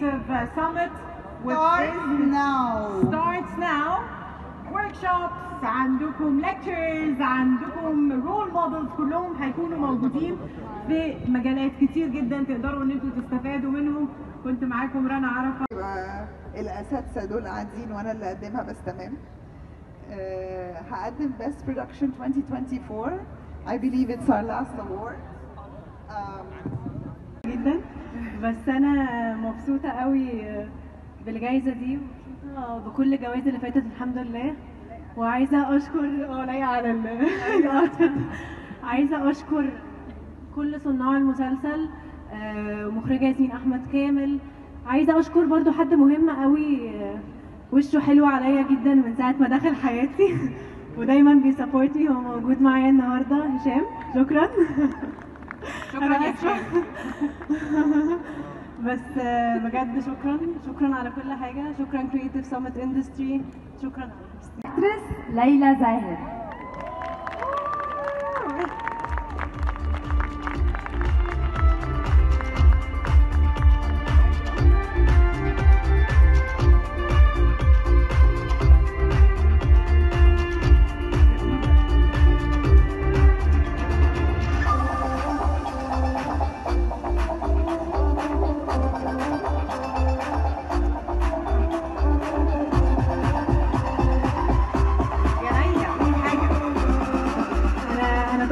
Creative uh, Summit which Start is now. starts now workshops عندكم lectures عندكم role models كلهم هيكونوا موجودين في مجالات كتير جدا تقدروا ان انتوا تستفادوا منهم كنت معاكم رنا عرفة يبقى الاساتذه دول قاعدين وانا اللي اقدمها بس تمام آه، هقدم Best Production 2024 I believe it's our last award um, جدا بس انا مبسوطه قوي بالجائزه دي ومبسوطه بكل الجوائز اللي فاتت الحمد لله وعايزه اشكر اه لايقه على ال الأوتفيت. عايزه اشكر كل صناع المسلسل آه، ومخرجه ياسمين احمد كامل عايزه اشكر برضو حد مهم قوي آه، وشه حلو عليا جدا من ساعه ما دخل حياتي ودايما بيسابورتني هو موجود معايا النهارده هشام شكرا شكرا يا هشام بس آه، بجد شكرا شكرا على كل حاجه شكرا كريتيف سامت اندستري شكرا على اكترس ليلى زاهر